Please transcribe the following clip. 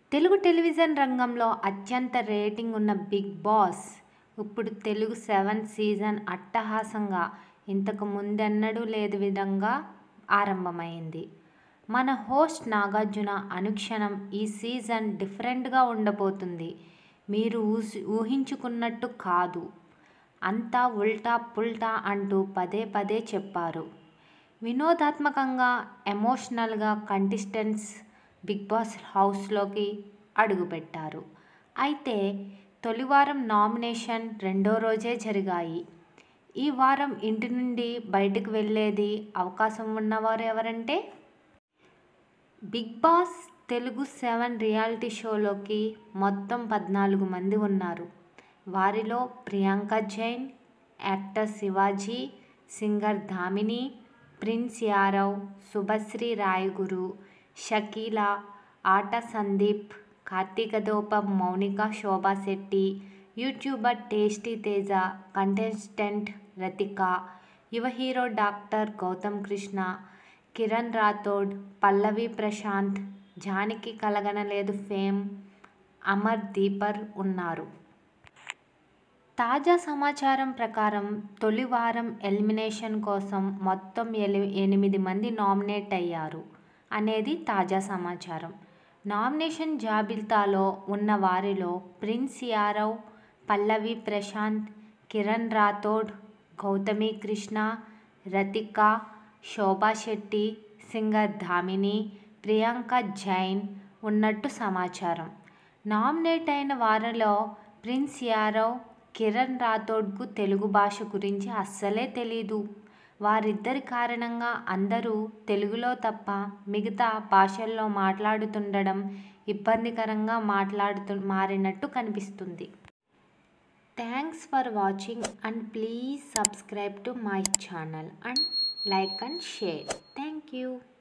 Telugu television రంగంలో అత్యంత rating ఉన్న బిగ్ బాస్ ఇప్పుడు తెలుగు సెవెన్ సీజన్ అట్టహాసంగా ఇంతకు ముందెన్నడూ లేని విధంగా ఆరంభమైంది మన హోస్ట్ నాగార్జున అనుక్షణం ఈ సీజన్ డిఫరెంట్గా ఉండబోతుంది మీరు ఊసి ఊహించుకున్నట్టు కాదు అంతా ఉల్టా పుల్టా అంటూ పదే పదే చెప్పారు వినోదాత్మకంగా ఎమోషనల్గా కంటెస్టెంట్స్ బిగ్ బాస్ హౌస్లోకి అడుగుపెట్టారు అయితే తొలి వారం నామినేషన్ రెండో రోజే జరిగాయి ఈ వారం ఇంటి నుండి బయటకు వెళ్ళేది అవకాశం ఉన్నవారు ఎవరంటే big boss Telugu seven reality షోలోకి మొత్తం పద్నాలుగు మంది ఉన్నారు వారిలో Priyanka Jain actor Shivaji singer Damini prince Yawar Subhashree Rayaguru Shakeela Aata Sandeep Karthika Deepam Mounika Shobha Shetty YouTuber tasty Teja contestant Rathika యువ hero doctor Gautham Krishna Kiran Rathod Pallavi Prashanth Janaki Kalaganaledu fame Amar Deep ఉన్నారు తాజా సమాచారం ప్రకారం తొలి వారం ఎలిమినేషన్ కోసం మొత్తం ఎలి ఎనిమిది మంది నామినేట్ అయ్యారు అనేది తాజా సమాచారం నామినేషన్ జాబితాలో ఉన్న వారిలో ప్రిన్స్ యారవ్ పల్లవి ప్రశాంత్ కిరణ్ రాథోడ్ గౌతమి కృష్ణ రతిక శోభా శెట్టి సింగర్ ధామిని ప్రియాంక జైన్ ఉన్నట్టు సమాచారం నామినేట్ అయిన వారిలో ప్రిన్స్ యారవ్ కిరణ్ రాథోడ్కు తెలుగు భాష గురించి అస్సలే తెలీదు వారిద్దరి కారణంగా అందరూ తెలుగులో తప్ప మిగతా భాషల్లో మాట్లాడుతుండడం ఇబ్బందికరంగా మాట్లాడుతు మారినట్టు కనిపిస్తుంది thanks for watching and please subscribe to my channel and like and share thank you